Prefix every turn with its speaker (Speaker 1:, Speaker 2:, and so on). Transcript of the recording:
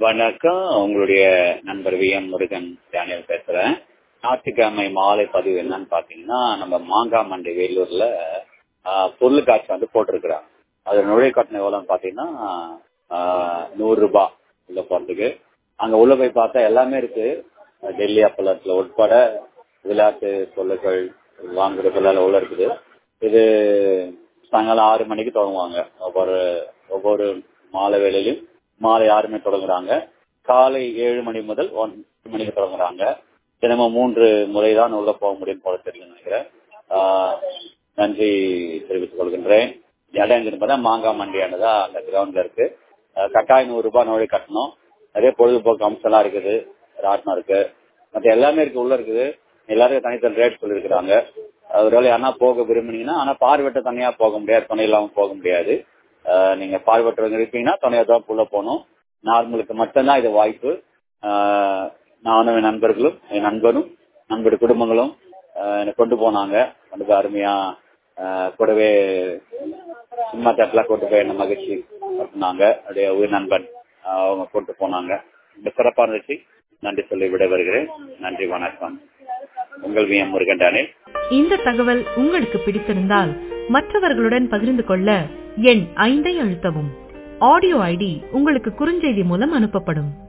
Speaker 1: வணக்கம் உங்களுடைய நண்பர் வி எம் முருகன் டேனியல் பேசுறேன் ஞாயிற்றுக்கிழமை மாலை பதிவு என்னன்னு பாத்தீங்கன்னா நம்ம மாங்காய் மண்டி வேலூர்ல ஆஹ், பொருளுக்காட்சி வந்து போட்டிருக்கிறாங்க அது நுழைவு கட்டணம் எவ்வளவுன்னு பாத்தீங்கன்னா ஆஹ், நூறு ரூபாய் உள்ள போறதுக்கு அங்க உள்ள போய் பார்த்தா எல்லாமே இருக்கு டெல்லி அப்பளத்துல உட்பட விளையாட்டு பொருட்கள் வாங்குறதுல உள்ள இருக்குது இது சாயங்காலம் ஆறு மணிக்கு தொடங்குவாங்க ஒவ்வொரு ஒவ்வொரு மாலை வேளையிலும் மாலை ஆறு மணி தொடங்குறாங்க காலை ஏழு மணி முதல் ஒன்பது மணிக்கு தொடங்குறாங்க தினமும் மூன்று முறைதான் உள்ள போக முடியும் போல தெரியும் நினைக்கிறேன் ஆஹ் நன்றி தெரிவித்துக் கொள்கின்றேன் இடம் எங்க பார்த்தா மாங்காய் மண்டியானதா அந்த கிரவுண்ட்ல இருக்கு ஆஹ் கட்டாயம் நூறு ரூபாய் நுழை கட்டணும் நிறைய பொழுதுபோக்கு அம்சம்லாம் இருக்குது ராட்னம் இருக்கு மற்ற எல்லாமே இருக்கு உள்ள இருக்குது எல்லாருக்கும் தனித்தனி ரேட் சொல்லியிருக்கிறாங்க ஒருவேளை யாருன்னா போக விரும்புனீங்கன்னா ஆனா பார்வையிட்ட தனியா போக முடியாது துணை இல்லாம போக முடியாது ஆஹ் நீங்க பார்வையற்றவங்க இருப்பீங்கன்னா துணையா தான் உள்ள போகணும் நார்மலுக்கு மட்டும்தான் இது வாய்ப்பு ஆஹ் நானும் என் நண்பர்களும் என் நண்பரும் நண்பர் குடும்பங்களும் ஆஹ் என்னை கொண்டு போனாங்க கொண்டு போய் அருமையா ஆஹ் கூடவே சினிமா தேட்டர்லாம் கொண்டு போய் என்ன மகிழ்ச்சி படுத்தினாங்க அப்படியே உயிர் நண்பன் ஆஹ் அவங்க கொண்டு போனாங்க ரொம்ப சிறப்பா இருந்துச்சு நன்றி சொல்லி விடைபெறுகிறேன் நன்றி வணக்கம் உங்கள் வி எம் முருகன் டேனில்
Speaker 2: இந்த தகவல் உங்களுக்கு பிடித்திருந்தால் மற்றவர்களுடன் பகிர்ந்து கொள்ள எண் ஐந்தை அழுத்தவும் ஆடியோ ஐடி உங்களுக்கு குறுஞ்செய்தி மூலம் அனுப்பப்படும்